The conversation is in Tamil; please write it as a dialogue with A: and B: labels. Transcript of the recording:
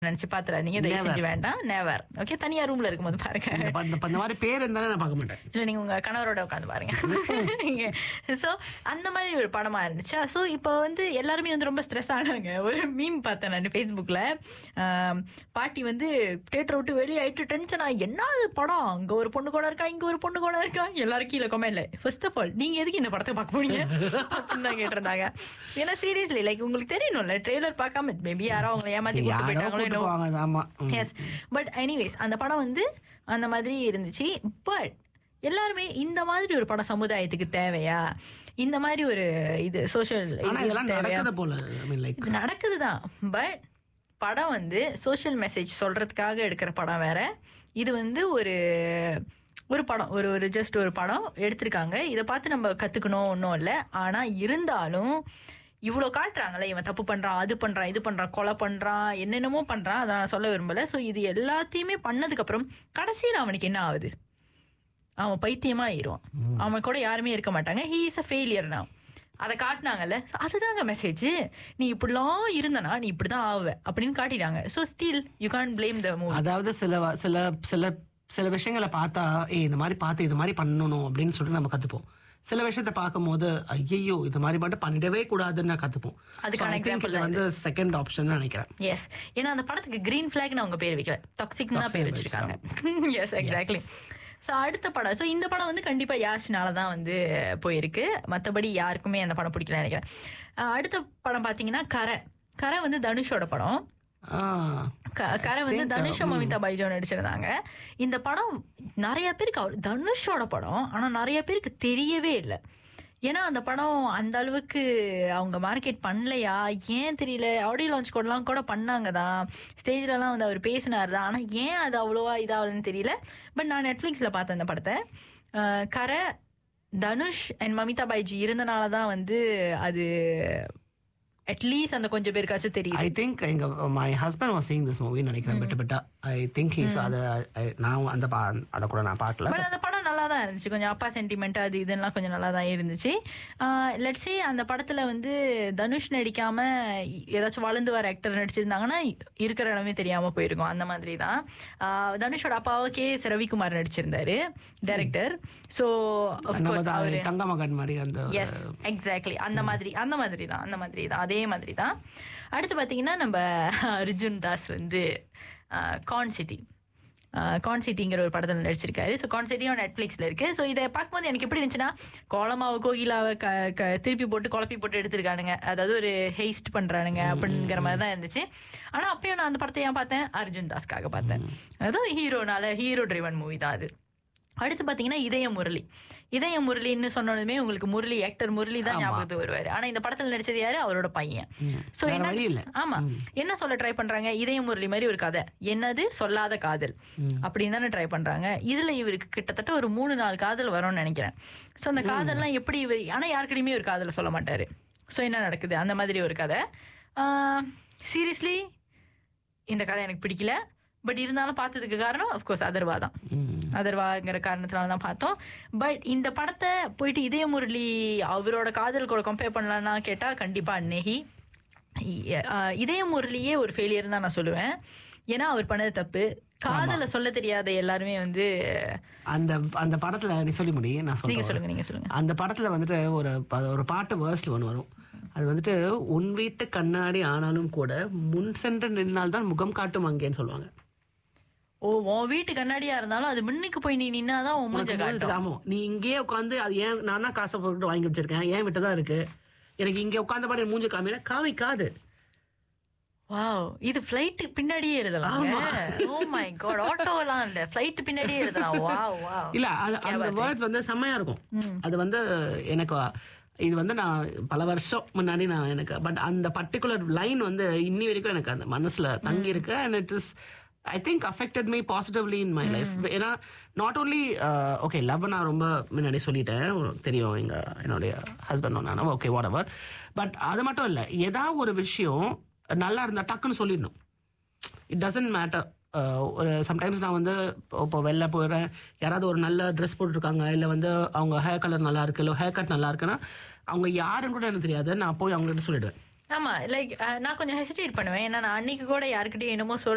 A: நினைச்சு பாத்துறாதீங்க தயவு
B: Never.
A: செஞ்சு வேண்டாம் நேவர் ஓகே தனியா ரூம்ல இருக்கும்போது பாருங்க
B: இந்த ப- இந்த ப- இந்த மாதிரி பேர் இருந்தாலும் நான் பார்க்க மாட்டேன்
A: இல்ல நீங்க உங்க கணவரோட உட்காந்து பாருங்க சோ அந்த மாதிரி ஒரு படமா இருந்துச்சா சோ இப்போ வந்து எல்லாருமே வந்து ரொம்ப ஸ்ட்ரெஸ் ஆனாங்க ஒரு மீம் பார்த்தேன் நான் ஃபேஸ்புக்ல பாட்டி வந்து தேட்டரை விட்டு வெளியே ஆயிட்டு டென்ஷன் ஆகி என்ன அது படம் அங்க ஒரு பொண்ணு கூட இருக்கா இங்க ஒரு பொண்ணு கூட இருக்கா எல்லாரும் கீழே கமெண்ட்ல ஃபர்ஸ்ட் ஆஃப் ஆல் நீங்க எதுக்கு இந்த படத்தை பார்க்க போறீங்க அப்படின்னு தான் கேட்டிருந்தாங்க ஏன்னா சீரியஸ்லி லைக் உங்களுக்கு தெரியணும்ல ட்ரெய்லர் பார்க்காம மேபி யாரோ அவங்களை ஏமாத்தி
B: சரி,
A: கூட்டு
B: யாரோ
A: போயிட்டாங்களோ
B: கூட்டு
A: என்னவோ.
B: போவாங்க அது, ஆமா ம்.
A: எஸ் பட் எனிவேஸ் அந்த படம் வந்து அந்த மாதிரி இருந்துச்சு பட் எல்லாருமே இந்த மாதிரி ஒரு படம் சமுதாயத்துக்கு தேவையா இந்த மாதிரி ஒரு இது சோஷியல்
B: ஆனா இதெல்லாம்
A: தேவையா
B: நடக்குது போல ஐ மீன் லைக்
A: இது நடக்குது தான் பட் படம் வந்து சோஷியல் மெசேஜ் சொல்றதுக்காக எடுக்கிற படம் வேற இது வந்து ஒரு ஒரு படம் ஒரு ஒரு ஜஸ்ட் ஒரு படம் எடுத்திருக்காங்க இதை பார்த்து நம்ம கத்துக்கணும் ஒன்றும் இல்லை ஆனா இருந்தாலும் இவ்வளோ காட்டுறாங்களே இவன் தப்பு பண்றான் அது பண்றான் இது பண்றான் கொலை பண்றான் என்னென்னமோ பண்றான் அதை நான் சொல்ல விரும்பல ஸோ இது எல்லாத்தையுமே பண்ணதுக்கு அப்புறம் கடைசியில் அவனுக்கு என்ன ஆகுது அவன் பைத்தியமா ஆயிரும் அவன் கூட யாருமே இருக்க மாட்டாங்க ஹீ இஸ் அ ஃபெயிலியர் நான் அதை காட்டினாங்கல்ல So அதுதாங்க மெசேஜ் நீ இப்படிலாம் இருந்தனா நீ இப்படிதான் ஆவ அப்படின்னு காட்டிட்டாங்க so still you can blame the movie
B: அதாவது சில வ- சில சில சில விஷயங்களை பார்த்தா ஏய் இந்த மாதிரி பார்த்து இது மாதிரி பண்ணணும் அப்படின்னு சொல்லிட்டு நம்ம கத்துப்போம் சில விஷயத்த பார்க்கும்போது ஐயோ இது மாதிரி மட்டும் பண்ணிடவே கூடாதுன்னு நான் கத்துப்போம்
A: அதுக்கான
B: So, I think
A: example
B: இது வந்து செகண்ட் ஆப்ஷன் நினைக்கிறேன்
A: எஸ் ஏன்னா அந்த படத்துக்கு கிரீன் ஃபிளாக்னு அவங்க பேர் வைக்கல டாக்ஸிக்னு தான் பேர்
B: Toxic
A: வச்சிருக்காங்க எஸ் எக்ஸாக்ட்லி ஸோ அடுத்த படம் ஸோ இந்த படம் வந்து கண்டிப்பா யாஷ்னால தான் வந்து போயிருக்கு மற்றபடி யாருக்குமே அந்த படம் பிடிக்கல நினைக்கிறேன் அஹ் அடுத்த படம் பார்த்தீங்கன்னா கரை கரை வந்து தனுஷோட படம்
B: ஆ,
A: க- கரை வந்து
B: think,
A: தனுஷ் மமிதா பைஜோ நடிச்சிருந்தாங்க இந்த படம் நிறைய பேருக்கு அவர் தனுஷோட படம் ஆனா நிறைய பேருக்கு தெரியவே இல்லை ஏன்னா அந்த படம் அந்த அளவுக்கு அவங்க மார்க்கெட் பண்ணலையா ஏன் தெரியல ஆடியோ லான்ச் கூடலாம் கூட பண்ணாங்க தான் ஸ்டேஜ்லலாம் வந்து அவர் பேசினார் தான் ஆனால் ஏன் அது அவ்வளோவா இதாகுதுன்னு தெரியல பட் நான் நெட்ஃப்ளிக்ஸில் பார்த்தேன் அந்த படத்தை அஹ் கரை தனுஷ் அண்ட் மமிதா பைஜி இருந்தனால தான் வந்து அது அட்லீஸ்ட் அந்த கொஞ்சம் பேருக்காச்சும் தெரியுது
B: ஐ திங்க் எங்க my husband was seeing this movie நினைக்கிறேன் பெட்ட பெட்டா ஐ திங்க் ஹீஸ் அதை I- நான் அந்த பா- அதை கூட நான் பார்க்கல
A: பட் அந்த படம் நல்லா தான் இருந்துச்சு கொஞ்சம் அப்பா சென்டிமெண்ட் அது இதெல்லாம் கொஞ்சம் நல்லா தான் இருந்துச்சு லெட்ஸே அந்த படத்துல வந்து தனுஷ் நடிக்காம ஏதாச்சும் வளர்ந்து வர ஆக்டர் நடிச்சிருந்தாங்கன்னா இருக்கிற இடமே தெரியாம போயிருக்கும் அந்த மாதிரி தான் ஆஹ் தனுஷோட அப்பாவை கே எஸ் ரவிக்குமார் நடிச்சிருந்தாரு டைரக்டர் ஸோ
B: நம்ம
A: அஃப்கோர்ஸ்
B: தான்
A: அவரு
B: தங்க மகன் மாதிரி அந்த
A: எஸ் எக்ஸாக்ட்லி அந்த மாதிரி அந்த மாதிரி தான் அந்த மாதிரி தான் அதே மாதிரி தான் அடுத்து பார்த்தீங்கன்னா நம்ம அர்ஜுன் தாஸ் வந்து கான் சிட்டி கான் சிட்டிங்கிற ஒரு படத்தில் நடிச்சிருக்காரு ஸோ கான் சிட்டியும் நெட்ஃப்ளிக்ஸில் இருக்கு ஸோ இதை பார்க்கும்போது எனக்கு எப்படி இருந்துச்சுன்னா கோலமாவை கோகிலாவை க க திருப்பி போட்டு குழப்பி போட்டு எடுத்திருக்கானுங்க அதாவது ஒரு ஹெய்ஸ்ட் பண்ணுறானுங்க அப்படிங்கிற மாதிரி தான் இருந்துச்சு ஆனால் அப்பயும் நான் அந்த படத்தை ஏன் பார்த்தேன் அர்ஜுன் தாஸ்க்காக பார்த்தேன் அதுவும் ஹீரோனால ஹீரோ ட்ரிவன் மூவி தான் அது அடுத்து பாத்தீங்கன்னா இதய முரளி இதய முரளின்னு சொன்னதுமே உங்களுக்கு முரளி ஆக்டர் முரளி தான் ஞாபகத்துக்கு வருவாரு ஆனா இந்த படத்துல நடிச்சது யாரு அவரோட பையன் சோ
B: வேற
A: என்ன
B: வழி இல்ல.
A: ஆமா என்ன சொல்ல ட்ரை பண்றாங்க இதய முரளி மாதிரி ஒரு கதை என்னது சொல்லாத காதல் அப்படின்னு தானே ட்ரை பண்றாங்க இதுல இவருக்கு கிட்டத்தட்ட ஒரு மூணு நாலு காதல் வரும்னு நினைக்கிறேன் சோ அந்த காதல்லாம் எப்படி இவர் ஆனா யாருக்கிட்டையுமே ஒரு காதலை சொல்ல மாட்டாரு சோ என்ன நடக்குது அந்த மாதிரி ஒரு கதை சீரியஸ்லி இந்த கதை எனக்கு பிடிக்கல பட் இருந்தாலும் பார்த்ததுக்கு காரணம் அஃப்கோர்ஸ் அதர்வா தான்
B: ம்.
A: அதர்வாங்கிற காரணத்தினால தான் பார்த்தோம் பட் இந்த படத்தை போயிட்டு இதய முரளி அவரோட காதல் கூட கம்பேர் பண்ணலான்னா கேட்டால் கண்டிப்பாக நெஹி இ- அஹ் இதய முரளியே ஒரு ஃபெயிலியர் தான் நான் சொல்லுவேன் ஏன்னா அவர் பண்ணது தப்பு காதலை சொல்ல தெரியாத எல்லாருமே வந்து
B: அந்த அந்த படத்துல நீ சொல்லி முடி நான்
A: நீங்க
B: சொல்றேன்
A: சொல்லுங்க நீங்க சொல்லுங்க
B: அந்த படத்துல வந்துட்டு ஒரு ப- ஒரு பாட்டு வேர்ஸ்ல ஒன்று வரும் அது வந்துட்டு உன் வீட்டு கண்ணாடி ஆனாலும் கூட முன் சென்று நின்னால் தான் முகம் காட்டும் அங்கேன்னு சொல்லுவாங்க
A: ஓ உன் வீட்டு கண்ணாடியா இருந்தாலும் அது முன்னுக்கு போய் நீ நின்னாதான் உன் மூஞ்ச
B: உனக்கு
A: காட்டும்
B: ஆமா நீ இங்கேயே உட்காந்து அது ஏன் நான் தான் காசை போட்டு வாங்கி வச்சிருக்கேன் ஏன் விட்டு தான் இருக்கு எனக்கு இங்க உட்காந்த பாரு மூஞ்சி காமினா காமிக்காது
A: வாவ் இது ஃப்ளைட் பின்னாடியே எழுதலாம் ஓ மை காட் ஆட்டோலாம் இல்ல ஃப்ளைட் பின்னாடியே எழுதலாம் வாவ் வாவ்
B: இல்ல அது அந்த வேர்ட்ஸ் வந்து செம்மையா இருக்கும் அது வந்து எனக்கு இது வந்து நான் பல வருஷம் முன்னாடி நான் எனக்கு பட் அந்த பர்டிகுலர் லைன் வந்து இன்னி வரைக்கும் எனக்கு அந்த மனசுல தங்கி இருக்கு and it is I think affected me positively in my life ஏன்னா நாட் ஓன்லி ஓகே லவ் நான் ரொம்ப முன்னாடி சொல்லிட்டேன் உனக்கு தெரியும் எங்க என்னுடைய ஹஸ்பண்ட் நான் ஓகே வாட் எவர் பட் அது மட்டும் இல்லை ஏதாவது ஒரு விஷயம் நல்லா இருந்தா டக்குன்னு சொல்லிடணும் இட் டசன்ட் மேட்டர் ஒரு சம்டைம்ஸ் நான் வந்து இப்போ- இப்போ வெளில போயிடுறேன் யாராவது ஒரு நல்ல ட்ரெஸ் போட்டிருக்காங்க இல்லை வந்து அவங்க ஹேர் கலர் நல்லா இருக்கு இல்லை ஹேர் கட் நல்லா இருக்குன்னா அவங்க யாருன்னு கூட எனக்கு தெரியாது நான் போய் அவங்ககிட்ட சொல்லிடுவேன்
A: ஆமா லைக் நான் கொஞ்சம் ஹெசிடேட் பண்ணுவேன் ஏன்னா நான் அன்னைக்கு கூட யாருக்கிட்டயும் என்னமோ சொல்ல